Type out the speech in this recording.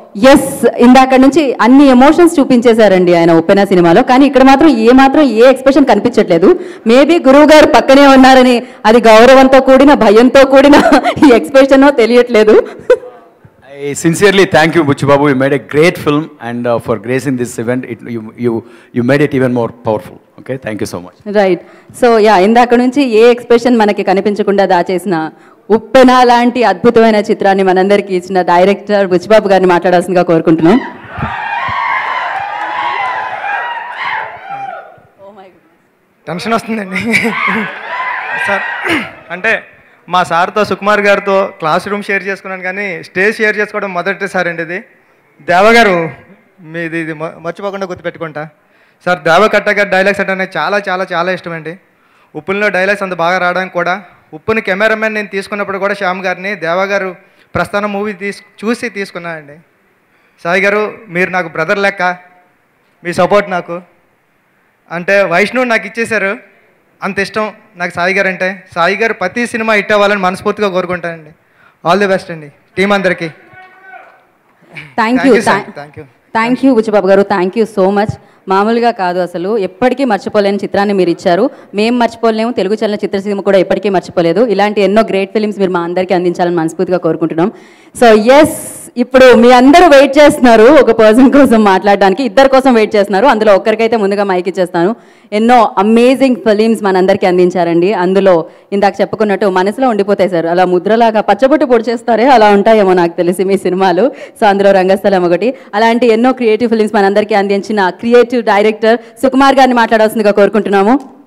Yes ఇందాక నుంచి అన్ని ఎమోషన్స్ చూపించేశారండి ఆయన ఉప్పెన సినిమాలో కానీ ఇక్కడ మాత్రం ఏ మాత్రం ఏ ఎక్స్ప్రెషన్ కనిపించట్లేదు మేబీ గురువు గారు పక్కనే ఉన్నారని అది గౌరవంతో కూడిన భయంతో కూడిన ఈ ఎక్స్ప్రెషన్ తెలియట్లేదు I sincerely thank you, Buchi Babu. You made a great film, and uh, for gracing this event, it, you, you, you made it even more powerful. Okay, thank you so much. Right so yeah ఇందాక నుంచి ఏ expression మనకి కనిపించకుండా దాచేసిన ఉప్పెన లాంటి అద్భుతమైన చిత్రాన్ని మనందరికీ ఇచ్చిన director Buchibabu గారిని మాట్లాడాల్సిందిగా కోరుకుంటున్నాం టెన్షన్ వస్తుందండి సార్ అంటే మా సార్తో సుకుమార్ గారితో క్లాస్ రూమ్ షేర్ చేసుకున్నాను కానీ స్టేజ్ షేర్ చేసుకోవడం మొదటిసారి అండి ఇది దేవగారు మీది ఇది మ- మర్చిపోకుండా గుర్తుపెట్టుకుంటా సార్ దేవకట్ట గారి డైలాగ్స్ అంటే నాకు చాలా చాలా చాలా ఇష్టం అండి ఉప్పుల్లో డైలాగ్స్ అంత బాగా రావడానికి కూడా ఉప్పుని కెమెరామెన్ నేను తీసుకున్నప్పుడు కూడా శ్యామ్ గారిని దేవగారు ప్రస్థానం మూవీ తీసు చూసి తీసుకున్నానండి సాయి గారు మీరు నాకు బ్రదర్ లెక్క మీ సపోర్ట్ నాకు అంటే వైష్ణవ్ నాకు ఇచ్చేశారు అంత ఇష్టం నాకు సాయి గారు అంటే సాయి గారు ప్రతి సినిమా హిట్ అవ్వాలని మనస్ఫూర్తిగా కోరుకుంటానండి ఆల్ ది బెస్ట్ అండి టీం అందరికీ thank you thank you thank you Buchibabu గారు థ్యాంక్ యూ సో మచ్ మామూలుగా కాదు అసలు ఎప్పటికీ మర్చిపోలేని చిత్రాన్ని మీరు ఇచ్చారు మేము మర్చిపోలేము తెలుగు చలన చిత్రసీమ కూడా ఎప్పటికీ మర్చిపోలేదు ఇలాంటి ఎన్నో గ్రేట్ ఫిలిమ్స్ మీరు మా అందరికీ అందించాలని మనస్ఫూర్తిగా కోరుకుంటున్నాం సో ఎస్ ఇప్పుడు మీ అందరూ వెయిట్ చేస్తున్నారు ఒక పర్సన్ కోసం మాట్లాడడానికి ఇద్దరు కోసం వెయిట్ చేస్తున్నారు అందులో ఒక్కరికైతే ముందుగా మైక్ ఇచ్చేస్తాను ఎన్నో అమేజింగ్ ఫిలిమ్స్ మనందరికీ అందించారండి అందులో ఇందాక చెప్పుకున్నట్టు మనసులో ఉండిపోతాయి సార్ అలా ముద్రలాగా పచ్చబొట్టు పొడి చేస్తారే అలా ఉంటాయేమో నాకు తెలిసి మీ సినిమాలు సో అందులో రంగస్థలం ఒకటి అలాంటి ఎన్నో క్రియేటివ్ ఫిలిమ్స్ మనందరికీ అందించిన క్రియేటివ్ డైరెక్టర్ సుకుమార్ గారిని మాట్లాడాల్సిందిగా కోరుకుంటున్నాము